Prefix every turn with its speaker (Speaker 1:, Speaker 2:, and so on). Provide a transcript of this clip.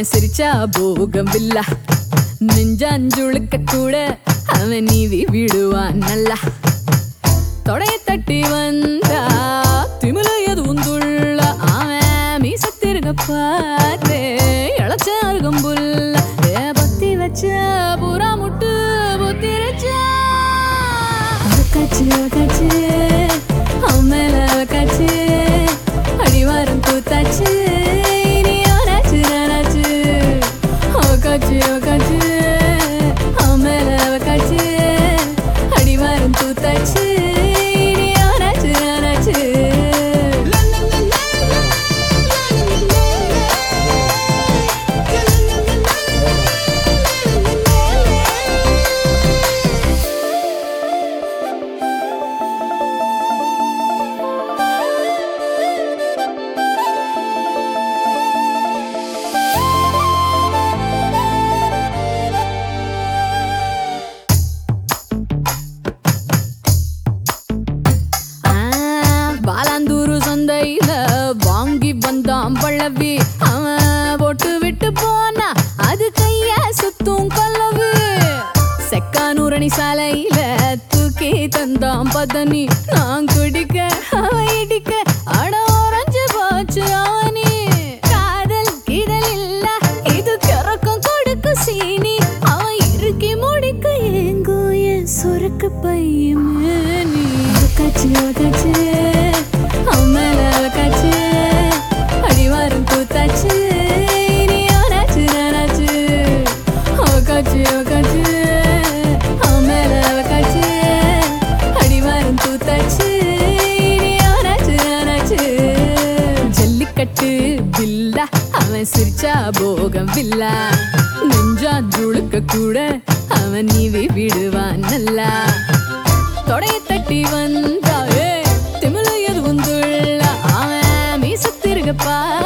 Speaker 1: அவன் சிரிச்சா போகம் வில்லா நெஞ்சாஞ்சுழுக்க கூட அவன் நீவி விடுவான் நல்லா தொடைய தட்டி வந்தா திமில எதுவும் துள்ள அவன் மீசத்திருங்க பார்த்தே இளச்ச அருகம் புல்ல ஏ பத்தி வச்ச புறா முட்டு புத்திரச்சா அவக்காச்சு அவக்காச்சு அவன் மேல அவக்காச்சு அடிவாரம் கூத்தாச்சு இனி அவனாச்சு நானாச்சு அவக்காச்சு அவக்காச்சு அவன் மேல அவக்காச்சு அடிவாரம் கூத்தாச்சு இனி அவனாச்சு நானாச்சு ஆ, பாலாந்தூரு சந்தையில வாங்கி வந்தான் பழவி அவன் போட்டு விட்டு போனா அது கைய சுத்தும் கொல்லவு செக்கானூரணி சாலையில தூக்கி தந்தான் பதனி நான் குடிக்க அவன் இடிக்க அட உறைஞ்சு போச்சு அவனி காதல் கிடல் இல்ல இது கிறக்கம் கொடுக்கு சீனி அவன் இறுக்கி முடிக்க ஏங்கோ என் சொருக்கு பையமே நீ அவக்காச்சு அவக்காச்சு அவன் மேல அவக்காச்சு அடிவாரம் கூத்தாச்சு இனி அவனாச்சு நானாச்சு அவக்காச்சு அவக்காச்சு அவன் மேல அவக்காச்சு அடிவாரம் கூத்தாச்சு இனி அவனாச்சு நானாச்சு ஜல்லிக்கட்டு வில்லா அவன் சிரிச்சா போகம் வில்லா நெஞ்சா துளுக்க கூட அவன் நீவி விடுவான் நல்லா தொடைய தட்டி வந்தா ஏ திமில எதுவும் துள்ள அவன் மீசத்திருகப்பா